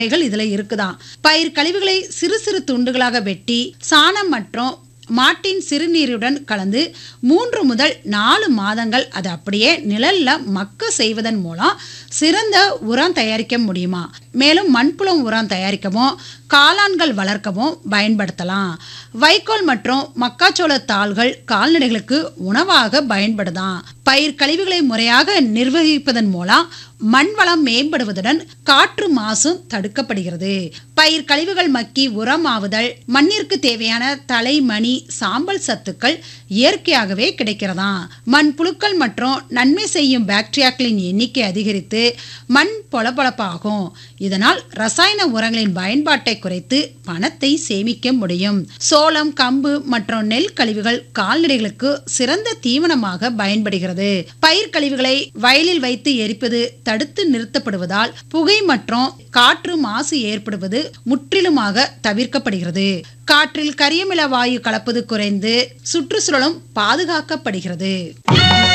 முறைகள் இதுல இருக்குதாம் பயிர் கழிவுகளை சிறு சிறு துண்டுகளாக வெட்டி சாணம் மற்றும் மாட்டின் சிறுநீருடன் கலந்து மூன்று முதல் நாலு மாதங்கள் அது அப்படியே நிழல்ல மக்க செய்வதன் மூலம் சிறந்த உரம் தயாரிக்க முடியுமா மேலும் மண்புலம் உரம் தயாரிக்கவும் காளான்கள் வளர்க்கவும் பயன்படுத்தலாம் வைக்கோல் மற்றும் மக்காச்சோள தாள்கள் கால்நடைகளுக்கு உணவாக பயன்படுதாம் பயிர் கழிவுகளை முறையாக நிர்வகிப்பதன் மூலம் மண் வளம் மேம்படுவதுடன் காற்று மாசும் தடுக்கப்படுகிறது பயிர் கழிவுகள் மக்கி உரமாவுதல் மண்ணிற்கு தேவையான தலை மணி சாம்பல் சத்துக்கள் இயற்கையாகவே கிடைக்கிறதாம் மண் புழுக்கள் மற்றும் நன்மை செய்யும் பாக்டீரியாக்களின் எண்ணிக்கை அதிகரித்து மண் பொலபொலப்பாகும் இதனால் ரசாயன உரங்களின் பயன்பாட்டை குறைத்து பணத்தை சேமிக்க முடியும் சோளம் கம்பு மற்றும் நெல் கழிவுகள் கால்நடைகளுக்கு சிறந்த தீவனமாக பயன்படுகிறது பயிர் கழிவுகளை வயலில் வைத்து எரிப்பது தடுத்து நிறுத்தப்படுவதால் புகை மற்றும் காற்று மாசு ஏற்படுவது முற்றிலுமாக தவிர்க்கப்படுகிறது காற்றில் கரியமில வாயு கலப்பது குறைந்து சுற்றுச்சூழலும் பாதுகாக்கப்படுகிறது